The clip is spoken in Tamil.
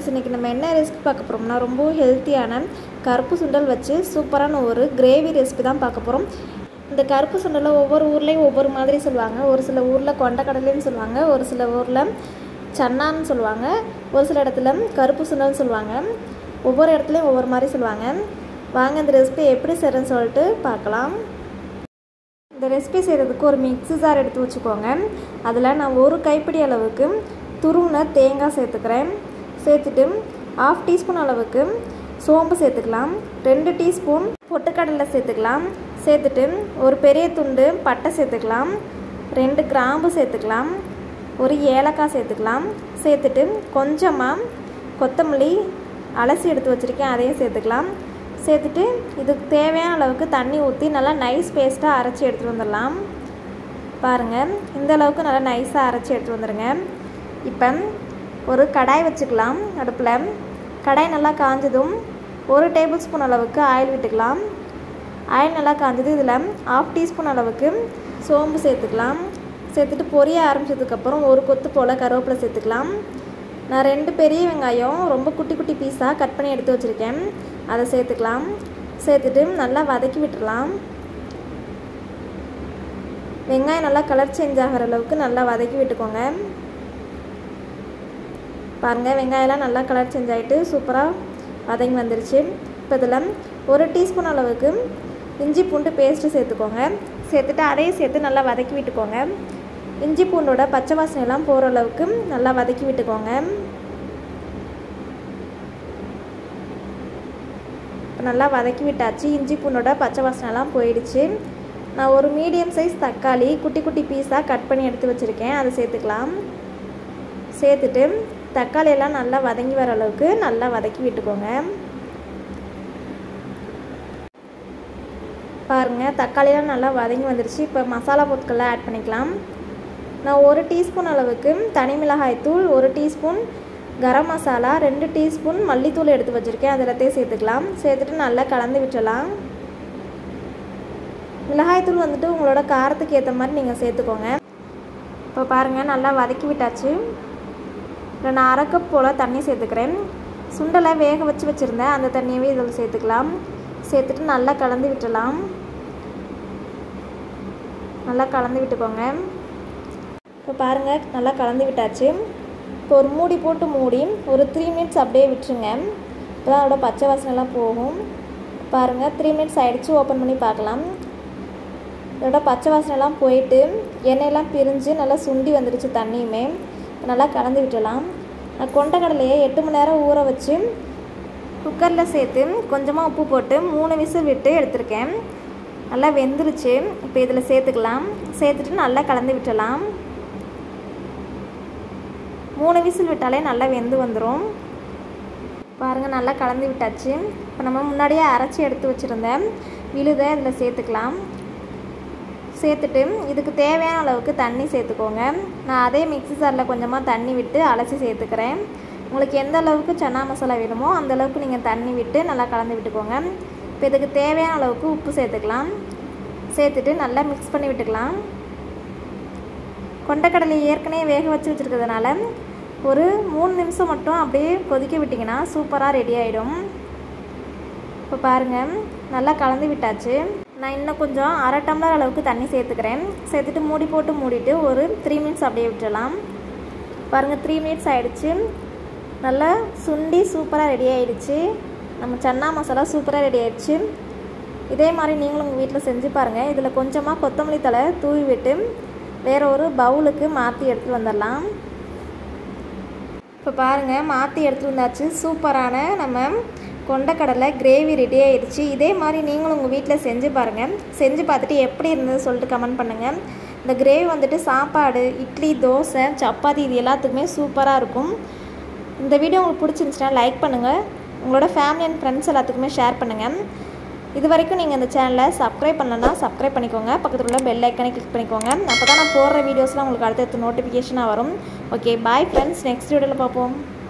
ஃப்ரெண்ட்ஸ் இன்றைக்கி நம்ம என்ன ரெசிபி பார்க்க போகிறோம்னா ரொம்ப ஹெல்த்தியான கருப்பு சுண்டல் வச்சு சூப்பரான ஒரு கிரேவி ரெசிபி தான் பார்க்க போகிறோம் இந்த கருப்பு சுண்டலை ஒவ்வொரு ஊர்லேயும் ஒவ்வொரு மாதிரி சொல்லுவாங்க ஒரு சில ஊரில் கொண்டக்கடலைன்னு சொல்லுவாங்க ஒரு சில ஊரில் சன்னான்னு சொல்லுவாங்க ஒரு சில இடத்துல கருப்பு சுண்டல்னு சொல்லுவாங்க ஒவ்வொரு இடத்துலையும் ஒவ்வொரு மாதிரி சொல்லுவாங்க வாங்க இந்த ரெசிபி எப்படி செய்கிறேன்னு சொல்லிட்டு பார்க்கலாம் இந்த ரெசிபி செய்கிறதுக்கு ஒரு மிக்ஸி ஜார் எடுத்து வச்சுக்கோங்க அதில் நான் ஒரு கைப்பிடி அளவுக்கு துருவின தேங்காய் சேர்த்துக்கிறேன் சேர்த்துட்டு ஆஃப் டீஸ்பூன் அளவுக்கு சோம்பு சேர்த்துக்கலாம் ரெண்டு டீஸ்பூன் பொட்டுக்கடலை சேர்த்துக்கலாம் சேர்த்துட்டு ஒரு பெரிய துண்டு பட்டை சேர்த்துக்கலாம் ரெண்டு கிராம்பு சேர்த்துக்கலாம் ஒரு ஏலக்காய் சேர்த்துக்கலாம் சேர்த்துட்டு கொஞ்சமாக கொத்தமல்லி அலசி எடுத்து வச்சுருக்கேன் அதையும் சேர்த்துக்கலாம் சேர்த்துட்டு இதுக்கு தேவையான அளவுக்கு தண்ணி ஊற்றி நல்லா நைஸ் பேஸ்ட்டாக அரைச்சி எடுத்துகிட்டு வந்துடலாம் பாருங்கள் இந்த அளவுக்கு நல்லா நைஸாக அரைச்சி எடுத்துகிட்டு வந்துடுங்க இப்போ ஒரு கடாய் வச்சுக்கலாம் அடுப்பில் கடாய் நல்லா காஞ்சதும் ஒரு டேபிள் ஸ்பூன் அளவுக்கு ஆயில் விட்டுக்கலாம் ஆயில் நல்லா காஞ்சது இதில் ஆஃப் டீஸ்பூன் அளவுக்கு சோம்பு சேர்த்துக்கலாம் சேர்த்துட்டு பொரிய ஆரம்பித்ததுக்கப்புறம் ஒரு கொத்து போல் கருவேப்பிலை சேர்த்துக்கலாம் நான் ரெண்டு பெரிய வெங்காயம் ரொம்ப குட்டி குட்டி பீஸாக கட் பண்ணி எடுத்து வச்சுருக்கேன் அதை சேர்த்துக்கலாம் சேர்த்துட்டு நல்லா வதக்கி விட்டுடலாம் வெங்காயம் நல்லா கலர் சேஞ்ச் ஆகிற அளவுக்கு நல்லா வதக்கி விட்டுக்கோங்க பாருங்கள் வெங்காயம்லாம் நல்லா கலர் சேஞ்ச் ஆகிட்டு சூப்பராக வதங்கி வந்துருச்சு இப்போ இதில் ஒரு டீஸ்பூன் அளவுக்கு இஞ்சி பூண்டு பேஸ்ட்டு சேர்த்துக்கோங்க சேர்த்துட்டு அதையும் சேர்த்து நல்லா வதக்கி விட்டுக்கோங்க இஞ்சி பூண்டோட பச்சை வாசனையெல்லாம் போகிற அளவுக்கு நல்லா வதக்கி விட்டுக்கோங்க இப்போ நல்லா வதக்கி விட்டாச்சு இஞ்சி பூண்டோட பச்சை வாசனைலாம் போயிடுச்சு நான் ஒரு மீடியம் சைஸ் தக்காளி குட்டி குட்டி பீஸாக கட் பண்ணி எடுத்து வச்சுருக்கேன் அதை சேர்த்துக்கலாம் சேர்த்துட்டு தக்காளி எல்லாம் நல்லா வதங்கி வர அளவுக்கு நல்லா வதக்கி விட்டுக்கோங்க பாருங்கள் தக்காளியெல்லாம் நல்லா வதங்கி வந்துருச்சு இப்போ மசாலா பொருட்கள்லாம் ஆட் பண்ணிக்கலாம் நான் ஒரு டீஸ்பூன் அளவுக்கு தனி மிளகாய் தூள் ஒரு டீஸ்பூன் கரம் மசாலா ரெண்டு டீஸ்பூன் மல்லித்தூள் எடுத்து வச்சுருக்கேன் அதிலத்தையும் சேர்த்துக்கலாம் சேர்த்துட்டு நல்லா கலந்து விட்டுலாம் மிளகாய்த்தூள் வந்துட்டு உங்களோட காரத்துக்கு ஏற்ற மாதிரி நீங்கள் சேர்த்துக்கோங்க இப்போ பாருங்கள் நல்லா வதக்கி விட்டாச்சு இப்போ நான் அரை கப் போல் தண்ணி சேர்த்துக்கிறேன் சுண்டலை வேக வச்சு வச்சுருந்தேன் அந்த தண்ணியவே இதில் சேர்த்துக்கலாம் சேர்த்துட்டு நல்லா கலந்து விட்டுலாம் நல்லா கலந்து விட்டுக்கோங்க இப்போ பாருங்கள் நல்லா கலந்து விட்டாச்சு இப்போ ஒரு மூடி போட்டு மூடி ஒரு த்ரீ மினிட்ஸ் அப்படியே விட்டுருங்க இப்போ தான் அதோட பச்சை வாசனைலாம் போகும் பாருங்கள் த்ரீ மினிட்ஸ் ஆகிடுச்சு ஓப்பன் பண்ணி பார்க்கலாம் இதோட பச்சை வாசனைலாம் போயிட்டு எண்ணெயெல்லாம் பிரிஞ்சு நல்லா சுண்டி வந்துடுச்சு தண்ணியுமே நல்லா கலந்து விட்டுடலாம் நான் கொண்டக்கடலையை எட்டு மணி நேரம் ஊற வச்சு குக்கரில் சேர்த்து கொஞ்சமாக உப்பு போட்டு மூணு விசில் விட்டு எடுத்திருக்கேன் நல்லா வெந்துருச்சு இப்போ இதில் சேர்த்துக்கலாம் சேர்த்துட்டு நல்லா கலந்து விட்டுடலாம் மூணு விசில் விட்டாலே நல்லா வெந்து வந்துடும் பாருங்கள் நல்லா கலந்து விட்டாச்சு இப்போ நம்ம முன்னாடியே அரைச்சி எடுத்து வச்சுருந்தேன் விழுதை இதில் சேர்த்துக்கலாம் சேர்த்துட்டு இதுக்கு தேவையான அளவுக்கு தண்ணி சேர்த்துக்கோங்க நான் அதே மிக்ஸி ஜாரில் கொஞ்சமாக தண்ணி விட்டு அலசி சேர்த்துக்கிறேன் உங்களுக்கு எந்த அளவுக்கு சன்னா மசாலா வேணுமோ அந்த அளவுக்கு நீங்கள் தண்ணி விட்டு நல்லா கலந்து விட்டுக்கோங்க இப்போ இதுக்கு தேவையான அளவுக்கு உப்பு சேர்த்துக்கலாம் சேர்த்துட்டு நல்லா மிக்ஸ் பண்ணி விட்டுக்கலாம் கொண்டக்கடலை ஏற்கனவே வேக வச்சு வச்சுருக்கிறதுனால ஒரு மூணு நிமிஷம் மட்டும் அப்படியே கொதிக்க விட்டிங்கன்னா சூப்பராக ரெடி ஆகிடும் இப்போ பாருங்கள் நல்லா கலந்து விட்டாச்சு நான் இன்னும் கொஞ்சம் அரை டம்ளர் அளவுக்கு தண்ணி சேர்த்துக்கிறேன் சேர்த்துட்டு மூடி போட்டு மூடிட்டு ஒரு த்ரீ மினிட்ஸ் அப்படியே விட்டுடலாம் பாருங்கள் த்ரீ மினிட்ஸ் ஆகிடுச்சு நல்லா சுண்டி சூப்பராக ரெடி ஆகிடுச்சு நம்ம சன்னா மசாலா சூப்பராக ரெடி ஆகிடுச்சு இதே மாதிரி நீங்களும் உங்கள் வீட்டில் செஞ்சு பாருங்கள் இதில் கொஞ்சமாக கொத்தமல்லி தலை தூவி விட்டு வேறு ஒரு பவுலுக்கு மாற்றி எடுத்துகிட்டு வந்துடலாம் இப்போ பாருங்கள் மாற்றி எடுத்துகிட்டு வந்தாச்சு சூப்பரான நம்ம கொண்டக்கடலை கிரேவி ரெடி ஆயிடுச்சு இதே மாதிரி நீங்களும் உங்கள் வீட்டில் செஞ்சு பாருங்கள் செஞ்சு பார்த்துட்டு எப்படி இருந்தது சொல்லிட்டு கமெண்ட் பண்ணுங்கள் இந்த கிரேவி வந்துட்டு சாப்பாடு இட்லி தோசை சப்பாத்தி இது எல்லாத்துக்குமே சூப்பராக இருக்கும் இந்த வீடியோ உங்களுக்கு பிடிச்சிருந்துச்சுன்னா லைக் பண்ணுங்கள் உங்களோட ஃபேமிலி அண்ட் ஃப்ரெண்ட்ஸ் எல்லாத்துக்குமே ஷேர் பண்ணுங்கள் இது வரைக்கும் நீங்கள் இந்த சேனலை சப்ஸ்கிரைப் பண்ணலன்னா சப்ஸ்கிரைப் பண்ணிக்கோங்க பக்கத்தில் உள்ள பெல் ஐக்கனை கிளிக் பண்ணிக்கோங்க அப்போ தான் நான் போடுற வீடியோஸ்லாம் உங்களுக்கு அடுத்தடுத்து நோட்டிஃபிகேஷனாக வரும் ஓகே பாய் ஃப்ரெண்ட்ஸ் நெக்ஸ்ட் வீடியோவில் பார்ப்போம்